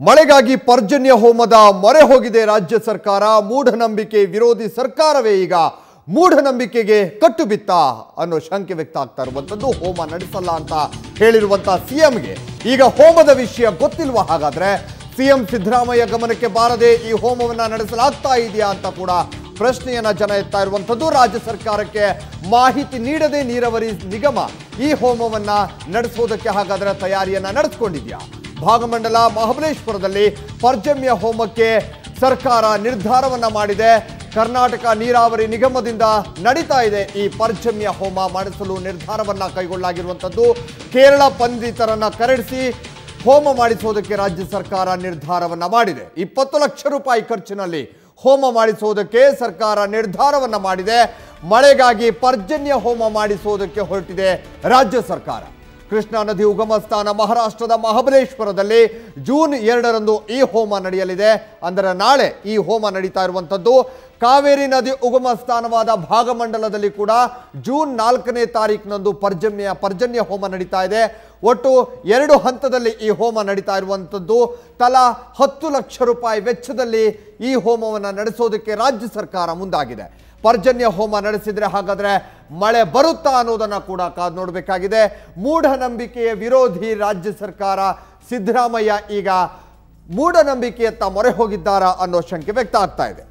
ಮಳೆಗಾಗಿ ಪರ್ಜನ್ಯ ಹೋಮದ ಮೊರೆ ಹೋಗಿದೆ ರಾಜ್ಯ ಸರ್ಕಾರ ಮೂಢನಂಬಿಕೆ ವಿರೋಧಿ ಸರ್ಕಾರವೇ ಈಗ ಮೂಢನಂಬಿಕೆಗೆ ಕಟ್ಟು ಬಿತ್ತ ಅನ್ನೋ ಶಂಕೆ ವ್ಯಕ್ತ ಆಗ್ತಾ ಇರುವಂಥದ್ದು ಹೋಮ ನಡೆಸಲ್ಲ ಅಂತ ಹೇಳಿರುವಂತ ಸಿಎಂಗೆ ಈಗ ಹೋಮದ ವಿಷಯ ಗೊತ್ತಿಲ್ವಾ ಹಾಗಾದ್ರೆ ಸಿಎಂ ಸಿದ್ದರಾಮಯ್ಯ ಗಮನಕ್ಕೆ ಬಾರದೆ ಈ ಹೋಮವನ್ನ ನಡೆಸಲಾಗ್ತಾ ಇದೆಯಾ ಅಂತ ಕೂಡ ಪ್ರಶ್ನೆಯನ್ನ ಜನ ಎತ್ತಾ ಇರುವಂಥದ್ದು ರಾಜ್ಯ ಸರ್ಕಾರಕ್ಕೆ ಮಾಹಿತಿ ನೀಡದೆ ನೀರಾವರಿ ನಿಗಮ ಈ ಹೋಮವನ್ನ ನಡೆಸೋದಕ್ಕೆ ಹಾಗಾದ್ರೆ ತಯಾರಿಯನ್ನ ನಡೆಸ್ಕೊಂಡಿದ್ಯಾ ಭಾಗಮಂಡಲ ಮಹಾಬಲೇಶ್ವರದಲ್ಲಿ ಪರ್ಜನ್ಯ ಹೋಮಕ್ಕೆ ಸರ್ಕಾರ ನಿರ್ಧಾರವನ್ನ ಮಾಡಿದೆ ಕರ್ನಾಟಕ ನೀರಾವರಿ ನಿಗಮದಿಂದ ನಡೀತಾ ಇದೆ ಈ ಪರ್ಜನ್ಯ ಹೋಮ ಮಾಡಿಸಲು ನಿರ್ಧಾರವನ್ನ ಕೈಗೊಳ್ಳಲಾಗಿರುವಂಥದ್ದು ಕೇರಳ ಪಂಡಿತರನ್ನ ಕರೆಡಿಸಿ ಹೋಮ ಮಾಡಿಸೋದಕ್ಕೆ ರಾಜ್ಯ ಸರ್ಕಾರ ನಿರ್ಧಾರವನ್ನ ಮಾಡಿದೆ ಇಪ್ಪತ್ತು ಲಕ್ಷ ರೂಪಾಯಿ ಖರ್ಚಿನಲ್ಲಿ ಹೋಮ ಮಾಡಿಸೋದಕ್ಕೆ ಸರ್ಕಾರ ನಿರ್ಧಾರವನ್ನ ಮಾಡಿದೆ ಮಳೆಗಾಗಿ ಪರ್ಜನ್ಯ ಹೋಮ ಮಾಡಿಸೋದಕ್ಕೆ ಹೊರಟಿದೆ ರಾಜ್ಯ ಸರ್ಕಾರ ಕೃಷ್ಣಾ ನದಿ ಉಗಮ ಸ್ಥಾನ ಮಹಾರಾಷ್ಟ್ರದ ಮಹಾಬಲೇಶ್ವರದಲ್ಲಿ ಜೂನ್ ಎರಡರಂದು ಈ ಹೋಮ ನಡೆಯಲಿದೆ ಅಂದರೆ ನಾಳೆ ಈ ಹೋಮ ನಡೀತಾ ಇರುವಂಥದ್ದು ಕಾವೇರಿ ನದಿ ಉಗಮ ಸ್ಥಾನವಾದ ಭಾಗಮಂಡಲದಲ್ಲಿ ಕೂಡ ಜೂನ್ ನಾಲ್ಕನೇ ತಾರೀಕಿನಂದು ಪರ್ಜನ್ಯ ಪರ್ಜನ್ಯ ಹೋಮ ನಡೀತಾ ಇದೆ ಒಟ್ಟು ಎರಡು ಹಂತದಲ್ಲಿ ಈ ಹೋಮ ನಡೀತಾ ಇರುವಂಥದ್ದು ತಲಾ ಹತ್ತು ಲಕ್ಷ ರೂಪಾಯಿ ವೆಚ್ಚದಲ್ಲಿ ಈ ಹೋಮವನ್ನು ನಡೆಸೋದಕ್ಕೆ ರಾಜ್ಯ ಸರ್ಕಾರ ಮುಂದಾಗಿದೆ ಪರ್ಜನ್ಯ ಹೋಮ ನಡೆಸಿದ್ರೆ ಹಾಗಾದ್ರೆ ಮಳೆ ಬರುತ್ತಾ ಅನ್ನೋದನ್ನ ಕೂಡ ಕಾದು ನೋಡಬೇಕಾಗಿದೆ ಮೂಢನಂಬಿಕೆಯ ವಿರೋಧಿ ರಾಜ್ಯ ಸರ್ಕಾರ ಸಿದ್ದರಾಮಯ್ಯ ಈಗ ಮೂಢನಂಬಿಕೆಯತ್ತ ಮೊರೆ ಹೋಗಿದ್ದಾರಾ ಅನ್ನೋ ಶಂಕೆ ವ್ಯಕ್ತ ಆಗ್ತಾ ಇದೆ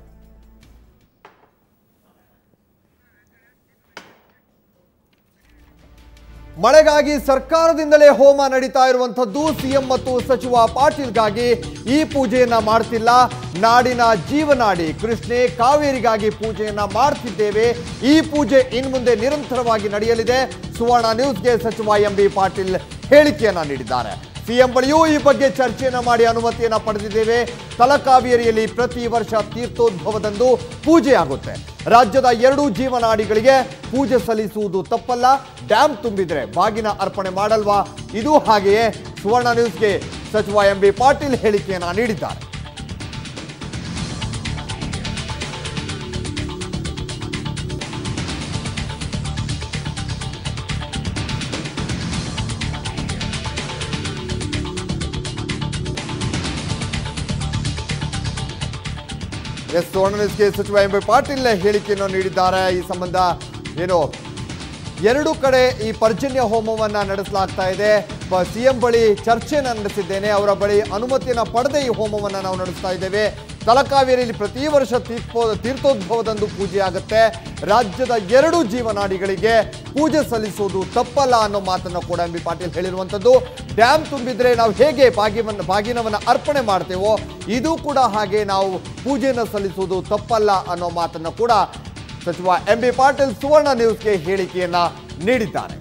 ಮಳೆಗಾಗಿ ಸರ್ಕಾರದಿಂದಲೇ ಹೋಮ ನಡೀತಾ ಇರುವಂಥದ್ದು ಸಿಎಂ ಮತ್ತು ಸಚಿವ ಪಾಟೀಲ್ಗಾಗಿ ಈ ಪೂಜೆಯನ್ನ ಮಾಡ್ತಿಲ್ಲ ನಾಡಿನ ಜೀವನಾಡಿ ಕೃಷ್ಣೆ ಕಾವೇರಿಗಾಗಿ ಪೂಜೆಯನ್ನ ಮಾಡ್ತಿದ್ದೇವೆ ಈ ಪೂಜೆ ಇನ್ಮುಂದೆ ನಿರಂತರವಾಗಿ ನಡೆಯಲಿದೆ ಸುವರ್ಣ ನ್ಯೂಸ್ಗೆ ಸಚಿವ ಎಂ ಬಿ ಪಾಟೀಲ್ ಹೇಳಿಕೆಯನ್ನ ನೀಡಿದ್ದಾರೆ ಸಿಎಂ ಬಳಿಯೂ ಈ ಬಗ್ಗೆ ಚರ್ಚೆಯನ್ನ ಮಾಡಿ ಅನುಮತಿಯನ್ನ ಪಡೆದಿದ್ದೇವೆ ತಲಕಾವೇರಿಯಲ್ಲಿ ಪ್ರತಿ ವರ್ಷ ತೀರ್ಥೋದ್ಭವದಂದು ಪೂಜೆ ಆಗುತ್ತೆ ರಾಜ್ಯದ ಎರಡೂ ಜೀವನಾಡಿಗಳಿಗೆ ಪೂಜೆ ಸಲ್ಲಿಸುವುದು ತಪ್ಪಲ್ಲ ಡ್ಯಾಮ್ ತುಂಬಿದ್ರೆ ಬಾಗಿನ ಅರ್ಪಣೆ ಮಾಡಲ್ವಾ ಇದು ಹಾಗೆಯೇ ಸುವರ್ಣ ನ್ಯೂಸ್ಗೆ ಸಚಿವ ಎಂ ಬಿ ಪಾಟೀಲ್ ಹೇಳಿಕೆಯನ್ನ ನೀಡಿದ್ದಾರೆ ಎಸ್ ಸುವರ್ಣ ನ್ಯೂಸ್ಗೆ ಸಚಿವ ಎಂ ಬಿ ಪಾಟೀಲ್ ಹೇಳಿಕೆಯನ್ನು ನೀಡಿದ್ದಾರೆ ಈ ಸಂಬಂಧ ಏನು ಎರಡು ಕಡೆ ಈ ಪರ್ಜನ್ಯ ಹೋಮವನ್ನ ನಡೆಸಲಾಗ್ತಾ ಇದೆ ಸಿಎಂ ಬಳಿ ಚರ್ಚೆಯನ್ನು ನಡೆಸಿದ್ದೇನೆ ಅವರ ಬಳಿ ಅನುಮತಿಯನ್ನು ಪಡೆದೇ ಈ ಹೋಮವನ್ನ ನಾವು ನಡೆಸ್ತಾ ಇದ್ದೇವೆ ತಲಕಾವೇರಿಯಲ್ಲಿ ಪ್ರತಿ ವರ್ಷ ತೀರ್ಥೋ ತೀರ್ಥೋದ್ಭವದಂದು ಪೂಜೆ ಆಗುತ್ತೆ ರಾಜ್ಯದ ಎರಡು ಜೀವನಾಡಿಗಳಿಗೆ ಪೂಜೆ ಸಲ್ಲಿಸುವುದು ತಪ್ಪಲ್ಲ ಅನ್ನೋ ಮಾತನ್ನು ಕೂಡ ಎಂ ಬಿ ಪಾಟೀಲ್ ಹೇಳಿರುವಂಥದ್ದು ಡ್ಯಾಮ್ ತುಂಬಿದ್ರೆ ನಾವು ಹೇಗೆ ಬಾಗಿವನ್ನ ಬಾಗಿನವನ್ನ ಅರ್ಪಣೆ ಮಾಡ್ತೇವೋ ಇದು ಕೂಡ ಹಾಗೆ ನಾವು ಪೂಜೆಯನ್ನು ಸಲ್ಲಿಸುವುದು ತಪ್ಪಲ್ಲ ಅನ್ನೋ ಮಾತನ್ನು ಕೂಡ ಸಚಿವ ಎಂ ಬಿ ಪಾಟೀಲ್ ಸುವರ್ಣ ನ್ಯೂಸ್ಗೆ ಹೇಳಿಕೆಯನ್ನ ನೀಡಿದ್ದಾರೆ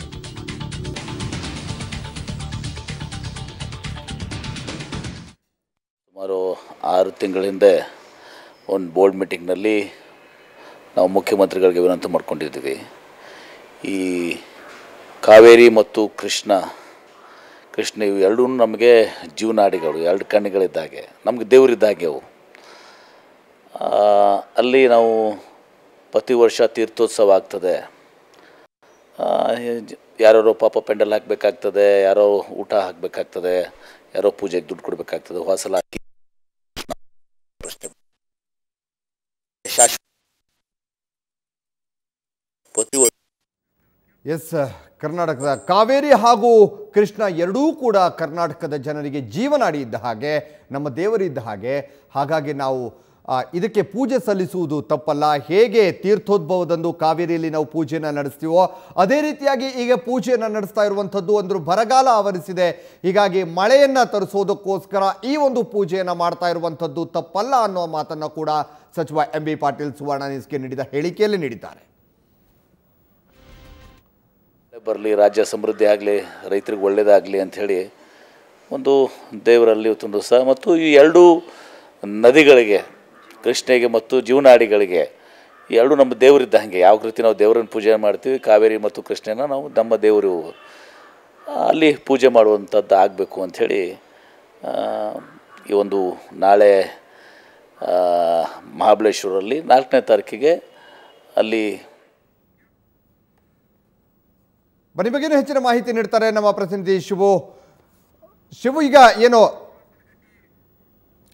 ಸುಮಾರು ಆರು ತಿಂಗಳ ಹಿಂದೆ ಒಂದು ಬೋರ್ಡ್ ಮೀಟಿಂಗ್ನಲ್ಲಿ ನಾವು ಮುಖ್ಯಮಂತ್ರಿಗಳಿಗೆ ವಿನಂತಿ ಮಾಡ್ಕೊಂಡಿದ್ದೀವಿ ಈ ಕಾವೇರಿ ಮತ್ತು ಕೃಷ್ಣ ಕೃಷ್ಣ ಇವು ಎರಡೂ ನಮಗೆ ಜೀವನಾಡಿಗಳು ಎರಡು ಕಣ್ಣುಗಳಿದ್ದಾಗೆ ನಮಗೆ ದೇವರಿದ್ದಾಗೆ ಅವು ಆ, ಅಲ್ಲಿ ನಾವು ಪ್ರತಿ ವರ್ಷ ತೀರ್ಥೋತ್ಸವ ಆಗ್ತದೆ ಆ, ಜ- ಯಾರೋ ಪಾಪ ಪೆಂಡಲ್ ಹಾಕಬೇಕಾಗ್ತದೆ ಯಾರೋ ಊಟ ಹಾಕಬೇಕಾಗ್ತದೆ ಯಾರೋ ಪೂಜೆಗೆ ದುಡ್ಡು ಕೊಡಬೇಕಾಗ್ತದೆ ಹೊಸಲ ಹಾಕಿ ಪ್ರಶ್ನೆ ಶಾಶ್ವತ ಪ್ರತಿ ವರ್ಷ ಎಸ್ ಕರ್ನಾಟಕದ ಕಾವೇರಿ ಹಾಗೂ ಕೃಷ್ಣ ಎರಡೂ ಕೂಡ ಕರ್ನಾಟಕದ ಜನರಿಗೆ ಜೀವನಾಡಿ ಇದ್ದ ಹಾಗೆ ನಮ್ಮ ದೇವರಿದ್ದ ಹಾಗೆ ಹಾಗಾಗಿ ನಾವು ಆ, ಇದಕ್ಕೆ ಪೂಜೆ ಸಲ್ಲಿಸುವುದು ತಪ್ಪಲ್ಲ ಹೇಗೆ ತೀರ್ಥೋದ್ಭವದಂದು ಕಾವೇರಿಯಲ್ಲಿ ನಾವು ಪೂಜೆಯನ್ನು ನಡೆಸ್ತೀವೋ ಅದೇ ರೀತಿಯಾಗಿ ಈಗ ಪೂಜೆಯನ್ನು ನಡೆಸ್ತಾ ಇರುವಂಥದ್ದು ಒಂದು ಬರಗಾಲ ಆವರಿಸಿದೆ ಹೀಗಾಗಿ ಮಳೆಯನ್ನು ತರಿಸೋದಕ್ಕೋಸ್ಕರ ಈ ಒಂದು ಪೂಜೆಯನ್ನು ಮಾಡ್ತಾ ಇರುವಂಥದ್ದು ತಪ್ಪಲ್ಲ ಅನ್ನೋ ಮಾತನ್ನು ಕೂಡ ಸಚಿವ ಎಂ ಬಿ ಪಾಟೀಲ್ ಸುವರ್ಣ ನ್ಯೂಸ್ಗೆ ನೀಡಿದ ಹೇಳಿಕೆಯಲ್ಲಿ ನೀಡಿದ್ದಾರೆ ಬರಲಿ ರಾಜ್ಯ ಸಮೃದ್ಧಿ ಆಗಲಿ ರೈತರಿಗೆ ಒಳ್ಳೆಯದಾಗಲಿ ಅಂಥೇಳಿ ಒಂದು ದೇವರಲ್ಲಿ ಒಂದು ಸಹ ಮತ್ತು ಈ ಎರಡೂ ನದಿಗಳಿಗೆ ಕೃಷ್ಣೆಗೆ ಮತ್ತು ಜೀವನಾಡಿಗಳಿಗೆ ಈ ಎರಡು ನಮ್ಮ ದೇವರಿದ್ದ ಹಾಗೆ ಯಾವ ರೀತಿ ನಾವು ದೇವರನ್ನ ಪೂಜೆ ಮಾಡ್ತೀವಿ ಕಾವೇರಿ ಮತ್ತು ಕೃಷ್ಣನ ನಾವು ನಮ್ಮ ದೇವರು ಅಲ್ಲಿ ಪೂಜೆ ಮಾಡುವಂಥದ್ದು ಆಗಬೇಕು ಅಂಥೇಳಿ ಈ ಒಂದು ನಾಳೆ ಆ, ಮಹಾಬಲೇಶ್ವರಲ್ಲಿ ನಾಲ್ಕನೇ ತಾರೀಕಿಗೆ ಅಲ್ಲಿ ಬನ್ನಿ ಬಗ್ಗೆನೂ ಹೆಚ್ಚಿನ ಮಾಹಿತಿ ನೀಡ್ತಾರೆ ನಮ್ಮ ಪ್ರತಿನಿಧಿ ಶಿವು ಶಿವು ಈಗ ಏನು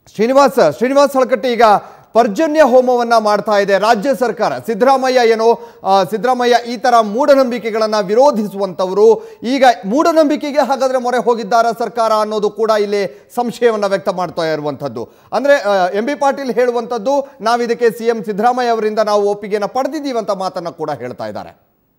ಶ್ರೀನಿವಾಸ್ ಶ್ರೀನಿವಾಸ್ ಹಳಕಟ್ಟಿ ಈಗ ಪರ್ಜನ್ಯ ಹೋಮವನ್ನ ಮಾಡ್ತಾ ಇದೆ ರಾಜ್ಯ ಸರ್ಕಾರ ಸಿದ್ದರಾಮಯ್ಯ ಏನೋ ಆ, ಸಿದ್ದರಾಮಯ್ಯ ಈ ತರ ಮೂಢನಂಬಿಕೆಗಳನ್ನ ವಿರೋಧಿಸುವಂತವರು ಈಗ ಮೂಢನಂಬಿಕೆಗೆ ಹಾಗಾದ್ರೆ ಮೊರೆ ಹೋಗಿದ್ದಾರಾ ಸರ್ಕಾರ ಅನ್ನೋದು ಕೂಡ ಇಲ್ಲಿ ಸಂಶಯವನ್ನ ವ್ಯಕ್ತ ಮಾಡ್ತಾ ಇರುವಂಥದ್ದು ಅಂದ್ರೆ ಎಂ ಬಿ ಪಾಟೀಲ್ ಹೇಳುವಂಥದ್ದು ನಾವು ಇದಕ್ಕೆ ಸಿ ಎಂ ಸಿದ್ದರಾಮಯ್ಯ ಅವರಿಂದ ನಾವು ಒಪ್ಪಿಗೆನ ಪಡೆದಿದ್ದೀವಿ ಅಂತ ಮಾತನ್ನ ಕೂಡ ಹೇಳ್ತಾ ಇದ್ದಾರೆ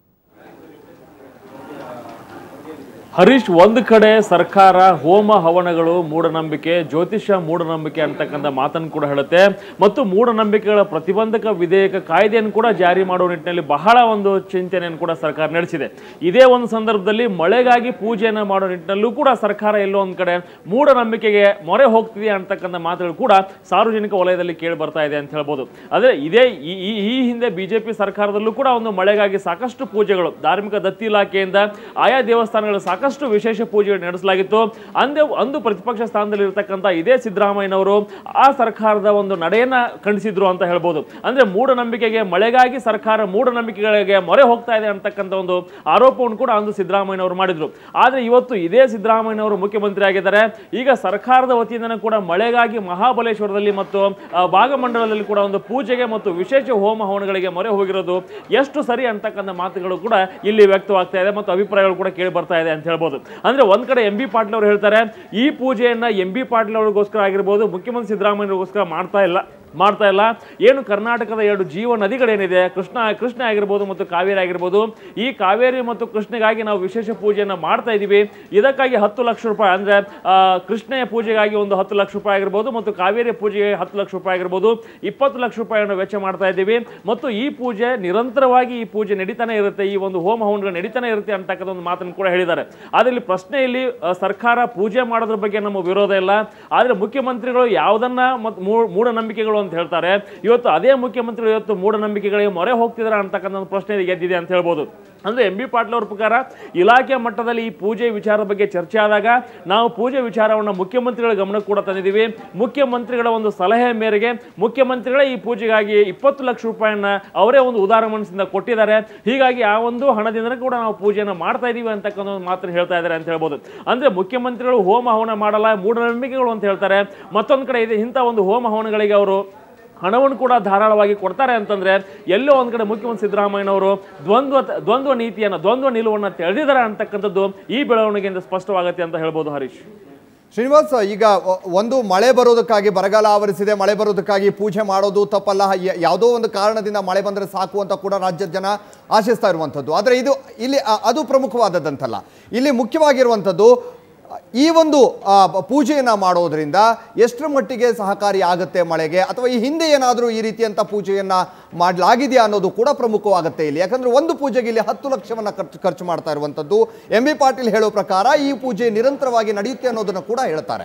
ಹರೀಶ್ ಒಂದು ಕಡೆ ಸರ್ಕಾರ ಹೋಮ ಹವನಗಳು ಮೂಢನಂಬಿಕೆ ಜ್ಯೋತಿಷ್ಯ ಮೂಢನಂಬಿಕೆ ಅಂತಕ್ಕಂಥ ಮಾತನ್ನು ಕೂಡ ಹೇಳುತ್ತೆ ಮತ್ತು ಮೂಢನಂಬಿಕೆಗಳ ಪ್ರತಿಬಂಧಕ ವಿಧೇಯಕ ಕಾಯ್ದೆಯನ್ನು ಕೂಡ ಜಾರಿ ಮಾಡುವ ನಿಟ್ಟಿನಲ್ಲಿ ಬಹಳ ಒಂದು ಚಿಂತನೆಯನ್ನು ಕೂಡ ಸರ್ಕಾರ ನಡೆಸಿದೆ ಇದೇ ಒಂದು ಸಂದರ್ಭದಲ್ಲಿ ಮಳೆಗಾಗಿ ಪೂಜೆಯನ್ನು ಮಾಡೋ ನಿಟ್ಟಿನಲ್ಲೂ ಕೂಡ ಸರ್ಕಾರ ಎಲ್ಲೋ ಒಂದು ಕಡೆ ಮೂಢನಂಬಿಕೆಗೆ ಮೊರೆ ಹೋಗ್ತಿದೆ ಅಂತಕ್ಕಂಥ ಮಾತುಗಳು ಕೂಡ ಸಾರ್ವಜನಿಕ ವಲಯದಲ್ಲಿ ಕೇಳಿ ಬರ್ತಾ ಇದೆ ಅಂತ ಹೇಳ್ಬೋದು ಅದೇ ಇದೇ ಈ ಈ- ಈ ಹಿಂದೆ ಬಿಜೆಪಿ ಸರ್ಕಾರದಲ್ಲೂ ಕೂಡ ಒಂದು ಮಳೆಗಾಗಿ ಸಾಕಷ್ಟು ಪೂಜೆಗಳು ಧಾರ್ಮಿಕ ದತ್ತಿ ಇಲಾಖೆಯಿಂದ ಆಯಾ ದೇವಸ್ಥಾನಗಳು ಸಾಕಷ್ಟು ವಿಶೇಷ ಪೂಜೆಗಳು ನಡೆಸಲಾಗಿತ್ತು ಅಂದೇ ಅಂದು ಪ್ರತಿಪಕ್ಷ ಸ್ಥಾನದಲ್ಲಿ ಇರತಕ್ಕಂಥ ಇದೇ ಸಿದ್ದರಾಮಯ್ಯನವರು ಆ ಸರ್ಕಾರದ ಒಂದು ನಡೆಯನ್ನ ಖಂಡಿಸಿದ್ರು ಅಂತ ಹೇಳ್ಬೋದು ಅಂದ್ರೆ ಮೂಢನಂಬಿಕೆಗೆ ಮಳೆಗಾಗಿ ಸರ್ಕಾರ ಮೂಢನಂಬಿಕೆಗಳಿಗೆ ಮೊರೆ ಹೋಗ್ತಾ ಇದೆ ಅಂತಕ್ಕಂಥ ಒಂದು ಆರೋಪವನ್ನು ಕೂಡ ಅಂದು ಸಿದ್ದರಾಮಯ್ಯನವರು ಮಾಡಿದ್ರು ಆದ್ರೆ ಇವತ್ತು ಇದೇ ಸಿದ್ದರಾಮಯ್ಯನವರು ಮುಖ್ಯಮಂತ್ರಿ ಆಗಿದ್ದಾರೆ ಈಗ ಸರ್ಕಾರದ ವತಿಯಿಂದ ಕೂಡ ಮಳೆಗಾಗಿ ಮಹಾಬಲೇಶ್ವರದಲ್ಲಿ ಮತ್ತು ಆ, ಭಾಗಮಂಡಲದಲ್ಲಿ ಕೂಡ ಒಂದು ಪೂಜೆಗೆ ಮತ್ತು ವಿಶೇಷ ಹೋಮ ಹವನಗಳಿಗೆ ಮೊರೆ ಹೋಗಿರೋದು ಎಷ್ಟು ಸರಿ ಅಂತಕ್ಕಂಥ ಮಾತುಗಳು ಕೂಡ ಇಲ್ಲಿ ವ್ಯಕ್ತವಾಗ್ತಾ ಇದೆ ಮತ್ತು ಅಭಿಪ್ರಾಯಗಳು ಕೂಡ ಕೇಳಿ ಬರ್ತಾ ಇದೆ ಅಂತ ಹೇಳ್ಬೋದು ಅಂದ್ರೆ ಒಂದ್ ಕಡೆ ಎಂ ಬಿ ಪಾಟೀಲ್ ಅವರು ಹೇಳ್ತಾರೆ ಈ ಪೂಜೆಯನ್ನ ಎಂ ಬಿ ಪಾಟೀಲ್ ಅವರಿಗೋಸ್ಕರ ಆಗಿರ್ಬೋದು ಮುಖ್ಯಮಂತ್ರಿ ಸಿದ್ದರಾಮಯ್ಯಗೋಸ್ಕರ ಮಾಡ್ತಾ ಇಲ್ಲ ಮಾಡ್ತಾ ಇಲ್ಲ ಏನು ಕರ್ನಾಟಕದ ಎರಡು ಜೀವ ನದಿಗಳೇನಿದೆ ಕೃಷ್ಣ ಕೃಷ್ಣ ಆಗಿರ್ಬೋದು ಮತ್ತು ಕಾವೇರಿ ಆಗಿರ್ಬೋದು ಈ ಕಾವೇರಿ ಮತ್ತು ಕೃಷ್ಣಗಾಗಿ ನಾವು ವಿಶೇಷ ಪೂಜೆಯನ್ನು ಮಾಡ್ತಾ ಇದ್ದೀವಿ ಇದಕ್ಕಾಗಿ ಹತ್ತು ಲಕ್ಷ ರೂಪಾಯಿ ಅಂದ್ರೆ ಆ, ಕೃಷ್ಣೆಯ ಪೂಜೆಗಾಗಿ ಒಂದು ಹತ್ತು ಲಕ್ಷ ರೂಪಾಯಿ ಆಗಿರ್ಬೋದು ಮತ್ತು ಕಾವೇರಿ ಪೂಜೆಗೆ ಹತ್ತು ಲಕ್ಷ ರೂಪಾಯಿ ಆಗಿರ್ಬೋದು ಇಪ್ಪತ್ತು ಲಕ್ಷ ರೂಪಾಯಿಯನ್ನು ವೆಚ್ಚ ಮಾಡ್ತಾ ಇದ್ದೀವಿ ಮತ್ತು ಈ ಪೂಜೆ ನಿರಂತರವಾಗಿ ಈ ಪೂಜೆ ನಡೀತಾನೆ ಇರುತ್ತೆ ಈ ಒಂದು ಹೋಮ ಹವನಗಳು ನಡೀತಾನೆ ಇರುತ್ತೆ ಅಂತಕ್ಕಂಥ ಒಂದು ಮಾತನ್ನು ಕೂಡ ಹೇಳಿದ್ದಾರೆ ಆದರೆ ಇಲ್ಲಿ ಪ್ರಶ್ನೆ ಇಲ್ಲಿ ಆ, ಸರ್ಕಾರ ಪೂಜೆ ಮಾಡೋದ್ರ ಬಗ್ಗೆ ನಮ್ಮ ವಿರೋಧ ಇಲ್ಲ ಆದರೆ ಮುಖ್ಯಮಂತ್ರಿಗಳು ಯಾವುದನ್ನ ಮತ್ತು ಮೂಢನಂಬಿಕೆಗಳು ಅಂತ ಹೇಳ್ತಾರೆ ಇವತ್ತು ಅದೇ ಮುಖ್ಯಮಂತ್ರಿಗಳು ಇವತ್ತು ಮೂಢನಂಬಿಕೆಗಳಿಗೆ ಮೊರೆ ಹೋಗ್ತಿದ್ದಾರೆ ಅಂತಕ್ಕಂಥ ಒಂದು ಪ್ರಶ್ನೆ ಇಲ್ಲಿ ಗೆದ್ದಿದೆ ಅಂತ ಹೇಳ್ಬೋದು ಅಂದ್ರೆ ಎಂ ಬಿ ಪಾಟೀಲ್ ಅವ್ರ ಪ್ರಕಾರ ಇಲಾಖೆ ಮಟ್ಟದಲ್ಲಿ ಈ ಪೂಜೆ ವಿಚಾರದ ಬಗ್ಗೆ ಚರ್ಚೆ ಆದಾಗ ನಾವು ಪೂಜೆ ವಿಚಾರವನ್ನು ಮುಖ್ಯಮಂತ್ರಿಗಳ ಗಮನಕ್ಕೆ ಕೂಡ ತಂದಿದ್ದೀವಿ ಮುಖ್ಯಮಂತ್ರಿಗಳ ಒಂದು ಸಲಹೆ ಮೇರೆಗೆ ಮುಖ್ಯಮಂತ್ರಿಗಳೇ ಈ ಪೂಜೆಗಾಗಿ ಇಪ್ಪತ್ತು ಲಕ್ಷ ರೂಪಾಯಿಯನ್ನ ಅವರೇ ಒಂದು ಉದಾರ ಮನಸ್ಸಿಂದ ಕೊಟ್ಟಿದ್ದಾರೆ ಹೀಗಾಗಿ ಆ ಒಂದು ಹಣದಿಂದ ಕೂಡ ನಾವು ಪೂಜೆಯನ್ನು ಮಾಡ್ತಾ ಇದೀವಿ ಅಂತಕ್ಕಂಥ ಒಂದು ಮಾತನ್ನು ಹೇಳ್ತಾ ಇದ್ದಾರೆ ಅಂತ ಹೇಳ್ಬೋದು ಅಂದ್ರೆ ಮುಖ್ಯಮಂತ್ರಿಗಳು ಹೋಮ ಹವನ ಮಾಡಲ್ಲ ಮೂಢನಂಬಿಕೆಗಳು ಅಂತ ಹೇಳ್ತಾರೆ ಮತ್ತೊಂದು ಕಡೆ ಇದೆ ಇಂಥ ಒಂದು ಹೋಮ ಹವನಗಳಿಗೆ ಅವರು ಹಣವನ್ನು ಕೂಡ ಧಾರಾಳವಾಗಿ ಕೊಡ್ತಾರೆ ಅಂತಂದ್ರೆ ಎಲ್ಲೋ ಒಂದ್ ಕಡೆ ಮುಖ್ಯಮಂತ್ರಿ ಸಿದ್ದರಾಮಯ್ಯನವರು ದ್ವಂದ್ವ ದ್ವಂದ್ವ ನೀತಿಯನ್ನು ದ್ವಂದ್ವ ನಿಲುವನ್ನು ತೆಳೆದಿದ್ದಾರೆ ಅಂತಕ್ಕಂಥದ್ದು ಈ ಬೆಳವಣಿಗೆಯಿಂದ ಸ್ಪಷ್ಟವಾಗುತ್ತೆ ಅಂತ ಹೇಳ್ಬೋದು ಹರೀಶ್ ಶ್ರೀನಿವಾಸ್ ಈಗ ಒ- ಒಂದು ಮಳೆ ಬರೋದಕ್ಕಾಗಿ ಬರಗಾಲ ಆವರಿಸಿದೆ ಮಳೆ ಬರೋದಕ್ಕಾಗಿ ಪೂಜೆ ಮಾಡೋದು ತಪ್ಪಲ್ಲ ಯ- ಯಾವುದೋ ಒಂದು ಕಾರಣದಿಂದ ಮಳೆ ಬಂದರೆ ಸಾಕು ಅಂತ ಕೂಡ ರಾಜ್ಯದ ಜನ ಆಶಿಸ್ತಾ ಇರುವಂಥದ್ದು ಆದರೆ ಇದು ಇಲ್ಲಿ ಅ- ಅದು ಪ್ರಮುಖವಾದದ್ದಂತಲ್ಲ ಇಲ್ಲಿ ಮುಖ್ಯವಾಗಿರುವಂಥದ್ದು ಅ, ಈ ಒಂದು ಆ, ಬ- ಪೂಜೆಯನ್ನ ಮಾಡೋದ್ರಿಂದ ಎಷ್ಟರ ಮಟ್ಟಿಗೆ ಸಹಕಾರಿ ಆಗುತ್ತೆ ಮಳೆಗೆ ಅಥವಾ ಈ ಹಿಂದೆ ಏನಾದರೂ ಈ ರೀತಿಯಂಥ ಪೂಜೆಯನ್ನ ಮಾಡಲಾಗಿದೆಯಾ ಅನ್ನೋದು ಕೂಡ ಪ್ರಮುಖವಾಗುತ್ತೆ ಇಲ್ಲಿ ಯಾಕಂದ್ರೆ ಒಂದು ಪೂಜೆಗೆ ಇಲ್ಲಿ ಹತ್ತು ಲಕ್ಷವನ್ನ ಖರ್ಚು ಖರ್ಚು ಮಾಡ್ತಾ ಇರುವಂಥದ್ದು ಎಂ ಬಿ ಪಾಟೀಲ್ ಹೇಳೋ ಪ್ರಕಾರ ಈ ಪೂಜೆ ನಿರಂತರವಾಗಿ ನಡೆಯುತ್ತೆ ಅನ್ನೋದನ್ನು ಕೂಡ ಹೇಳ್ತಾರೆ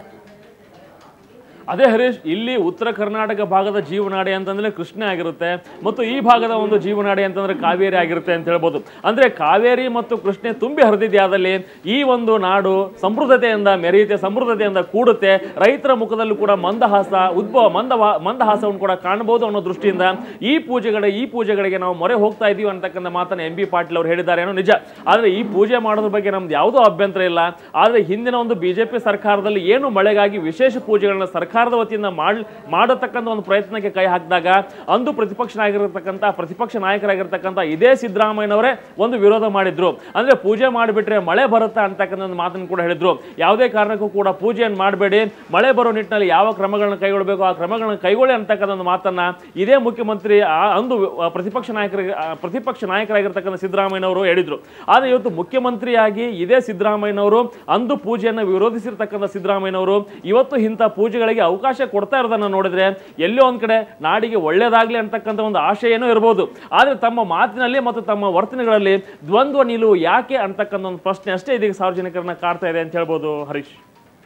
ಅದೇ ಹರೀಶ್ ಇಲ್ಲಿ ಉತ್ತರ ಕರ್ನಾಟಕ ಭಾಗದ ಜೀವನಾಡಿ ಅಂತಂದ್ರೆ ಕೃಷ್ಣ ಆಗಿರುತ್ತೆ ಮತ್ತು ಈ ಭಾಗದ ಒಂದು ಜೀವನಾಡಿ ಅಂತಂದ್ರೆ ಕಾವೇರಿ ಆಗಿರುತ್ತೆ ಅಂತ ಹೇಳ್ಬೋದು ಅಂದ್ರೆ ಕಾವೇರಿ ಮತ್ತು ಕೃಷ್ಣೆ ತುಂಬಿ ಹರಿದಿದ್ಯಾದಲ್ಲಿ ಈ ಒಂದು ನಾಡು ಸಮೃದ್ಧತೆಯಿಂದ ಮೆರೆಯುತ್ತೆ ಸಮೃದ್ಧತೆಯಿಂದ ಕೂಡುತ್ತೆ ರೈತರ ಮುಖದಲ್ಲೂ ಕೂಡ ಮಂದಹಾಸ ಉದ್ಭವ ಮಂದ ಮಂದಹಾಸವನ್ನು ಕೂಡ ಕಾಣಬಹುದು ಅನ್ನೋ ದೃಷ್ಟಿಯಿಂದ ಈ ಪೂಜೆಗಳ ಈ ಪೂಜೆಗಳಿಗೆ ನಾವು ಮೊರೆ ಹೋಗ್ತಾ ಇದೀವಿ ಅಂತಕ್ಕಂಥ ಮಾತನ್ನ ಎಂ ಬಿ ಪಾಟೀಲ್ ಅವರು ಹೇಳಿದ್ದಾರೆ ಏನೋ ನಿಜ ಆದ್ರೆ ಈ ಪೂಜೆ ಮಾಡೋದ್ರ ಬಗ್ಗೆ ನಮ್ದು ಯಾವುದೋ ಅಭ್ಯಂತರ ಇಲ್ಲ ಆದ್ರೆ ಹಿಂದಿನ ಒಂದು ಬಿಜೆಪಿ ಸರ್ಕಾರದಲ್ಲಿ ಏನು ಮಳೆಗಾಗಿ ವಿಶೇಷ ಪೂಜೆಗಳನ್ನ ಸರ್ಕಾರದ ವತಿಯಿಂದ ಮಾಡ್ ಮಾಡತಕ್ಕಂಥ ಒಂದು ಪ್ರಯತ್ನಕ್ಕೆ ಕೈ ಹಾಕಿದಾಗ ಅಂದು ಪ್ರತಿಪಕ್ಷ ನಾಯಕರಿರ್ತಕ್ಕಂಥ ಪ್ರತಿಪಕ್ಷ ನಾಯಕರಾಗಿರ್ತಕ್ಕಂಥ ಇದೇ ಸಿದ್ದರಾಮಯ್ಯನವರೇ ಒಂದು ವಿರೋಧ ಮಾಡಿದ್ರು ಅಂದ್ರೆ ಪೂಜೆ ಮಾಡಿಬಿಟ್ರೆ ಮಳೆ ಬರುತ್ತಾ ಅಂತಕ್ಕಂಥ ಒಂದು ಮಾತನ್ನು ಕೂಡ ಹೇಳಿದ್ರು ಯಾವುದೇ ಕಾರಣಕ್ಕೂ ಕೂಡ ಪೂಜೆಯನ್ನು ಮಾಡಬೇಡಿ ಮಳೆ ಬರೋ ನಿಟ್ಟಿನಲ್ಲಿ ಯಾವ ಕ್ರಮಗಳನ್ನ ಕೈಗೊಳ್ಳಬೇಕು ಆ ಕ್ರಮಗಳನ್ನ ಕೈಗೊಳ್ಳಿ ಅಂತಕ್ಕಂಥ ಒಂದು ಮಾತನ್ನ ಇದೇ ಮುಖ್ಯಮಂತ್ರಿ ಆ ಅಂದು ಆ, ಪ್ರತಿಪಕ್ಷ ನಾಯಕರಿಗೆ ಆ, ಪ್ರತಿಪಕ್ಷ ನಾಯಕರಾಗಿರ್ತಕ್ಕಂಥ ಸಿದ್ದರಾಮಯ್ಯನವರು ಹೇಳಿದ್ರು ಆದರೆ ಇವತ್ತು ಮುಖ್ಯಮಂತ್ರಿಯಾಗಿ ಇದೇ ಸಿದ್ದರಾಮಯ್ಯನವರು ಅಂದು ಪೂಜೆಯನ್ನು ವಿರೋಧಿಸಿರ್ತಕ್ಕಂಥ ಸಿದ್ದರಾಮಯ್ಯನವರು ಇವತ್ತು ಇಂಥ ಪೂಜೆಗಳಿಗೆ ಅವಕಾಶ ಕೊಡ್ತಾ ಇರೋದನ್ನ ನೋಡಿದ್ರೆ ಎಲ್ಲೋ ಒಂದ್ ಕಡೆ ನಾಡಿಗೆ ಒಳ್ಳೇದಾಗ್ಲಿ ಅಂತಕ್ಕಂಥ ಒಂದು ಆಶಯ ಏನೋ ಇರ್ಬೋದು ಆದರೆ ತಮ್ಮ ಮಾತಿನಲ್ಲಿ ಮತ್ತು ತಮ್ಮ ವರ್ತನೆಗಳಲ್ಲಿ ದ್ವಂದ್ವ ನಿಲುವು ಯಾಕೆ ಅಂತಕ್ಕಂಥ ಒಂದು ಪ್ರಶ್ನೆ ಅಷ್ಟೇ ಇದೀಗ ಸಾರ್ವಜನಿಕರನ್ನ ಕಾಡ್ತಾ ಇದೆ ಅಂತ ಹೇಳ್ಬೋದು ಹರೀಶ್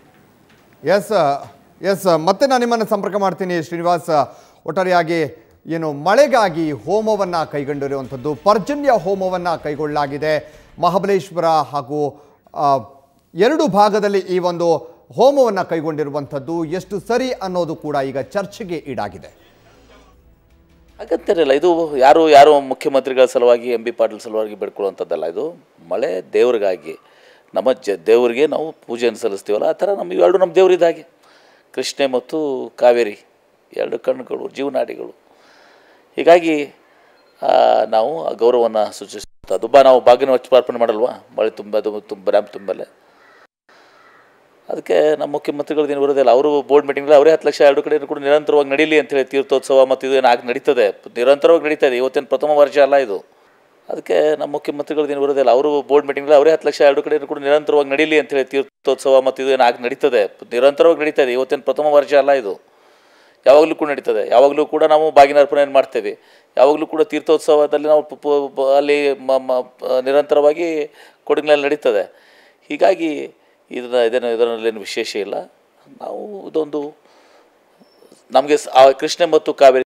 ಎಸ್ ಎಸ್ ಮತ್ತೆ ನಾನು ನಿಮ್ಮನ್ನು ಸಂಪರ್ಕ ಮಾಡ್ತೀನಿ ಶ್ರೀನಿವಾಸ್ ಒಟ್ಟಾರೆಯಾಗಿ ಏನು ಮಳೆಗಾಗಿ ಹೋಮವನ್ನು ಕೈಗೊಂಡಿರುವಂಥದ್ದು ಪರ್ಜನ್ಯ ಹೋಮವನ್ನು ಕೈಗೊಳ್ಳಲಾಗಿದೆ ಮಹಾಬಲೇಶ್ವರ ಹಾಗೂ ಆ, ಎರಡು ಭಾಗದಲ್ಲಿ ಈ ಒಂದು ಹೋಮವನ್ನು ಕೈಗೊಂಡಿರುವಂಥದ್ದು ಎಷ್ಟು ಸರಿ ಅನ್ನೋದು ಕೂಡ ಈಗ ಚರ್ಚೆಗೆ ಈಡಾಗಿದೆ ಅಗತ್ಯ ಇಲ್ಲ ಇದು ಯಾರು ಯಾರು ಮುಖ್ಯಮಂತ್ರಿಗಳ ಸಲುವಾಗಿ ಎಂ ಬಿ ಪಾಟೀಲ್ ಸಲುವಾಗಿ ಬೇಡ್ಕೊಳ್ಳುವಂಥದ್ದಲ್ಲ ಇದು ಮಳೆ ದೇವ್ರಿಗಾಗಿ ನಮ್ಮ ಜ ದೇವ್ರಿಗೆ ನಾವು ಪೂಜೆಯನ್ನು ಸಲ್ಲಿಸ್ತೀವಲ್ಲ ಆ ಥರ ನಮ್ಮ ಇವೆರಡು ನಮ್ಮ ದೇವ್ರಿದ್ದಾಗೆ ಕೃಷ್ಣೆ ಮತ್ತು ಕಾವೇರಿ ಎರಡು ಕಣ್ಣುಗಳು ಜೀವನಾಡಿಗಳು ಹೀಗಾಗಿ ಆ, ನಾವು ಆ ಗೌರವವನ್ನು ಸೂಚಿಸುತ್ತೆ ದುಬ್ಬ ನಾವು ಬಾಗಿನ ಅರ್ಪಣೆ ಮಾಡಲ್ವಾ ಮಳೆ ತುಂಬ ತುಂಬ ಡ್ಯಾಮ್ ತುಂಬಲ್ಲೇ ಅದಕ್ಕೆ ನಮ್ಮ ಮುಖ್ಯಮಂತ್ರಿಗಳು ಏನು ಬರೋದಿಲ್ಲ ಅವರು ಬೋರ್ಡ್ ಮೀಟಿಂಗ್ ಅವರೇ ಹತ್ತು ಲಕ್ಷ ಎರಡು ಕಡೆ ಕೂಡ ನಿರಂತರವಾಗಿ ನಡೀಲಿ ಅಂತೇಳಿ ತೀರ್ಥೋತ್ಸವ ಮತ್ತು ಇದು ಏನು ಆಗಿ ನಡೀತದೆ ನಿರಂತರವಾಗಿ ನಡೀತಾ ಇದೆ ಇವತ್ತೇನು ಪ್ರಥಮ ವರ್ಷ ಅಲ್ಲ ಇದು ಅದಕ್ಕೆ ನಮ್ಮ ಮುಖ್ಯಮಂತ್ರಿಗಳು ಏನು ಬರೋದಿಲ್ಲ ಅವರು ಬೋರ್ಡ್ ಮೀಟಿಂಗ್ ಅವರೇ ಹತ್ತು ಲಕ್ಷ ಎರಡು ಕಡೆ ಕೂಡ ನಿರಂತರವಾಗಿ ನಡೀಲಿ ಅಂತೇಳಿ ತೀರ್ಥೋತ್ಸವ ಮತ್ತು ಇದು ಏನು ಆಗಿ ನಡೀತದೆ ನಿರಂತರವಾಗಿ ನಡೀತಾ ಇದೆ ಇವತ್ತೇನು ಪ್ರಥಮ ವರ್ಷ ಅಲ್ಲ ಇದು ಯಾವಾಗಲೂ ಕೂಡ ನಡೀತದೆ ಯಾವಾಗಲೂ ಕೂಡ ನಾವು ಬಾಗಿನ ಅರ್ಪಣೆ ಮಾಡ್ತೇವೆ ಯಾವಾಗಲೂ ಕೂಡ ತೀರ್ಥೋತ್ಸವದಲ್ಲಿ ನಾವು ಪ- ಪ- ಪ- ಅಲ್ಲಿ ಮ- ಮ- ಪ- ನಿರಂತರವಾಗಿ ಕೊಡಗಿನಲ್ಲಿ ನಡೀತದೆ ಹೀಗಾಗಿ ಇದನ್ನ ಇದೇನು ಇದರಲ್ಲೇನು ವಿಶೇಷ ಇಲ್ಲ ನಾವು ಇದೊಂದು ನಮಗೆ ಸ- ಆ ಕೃಷ್ಣೆ ಮತ್ತು ಕಾವೇರಿ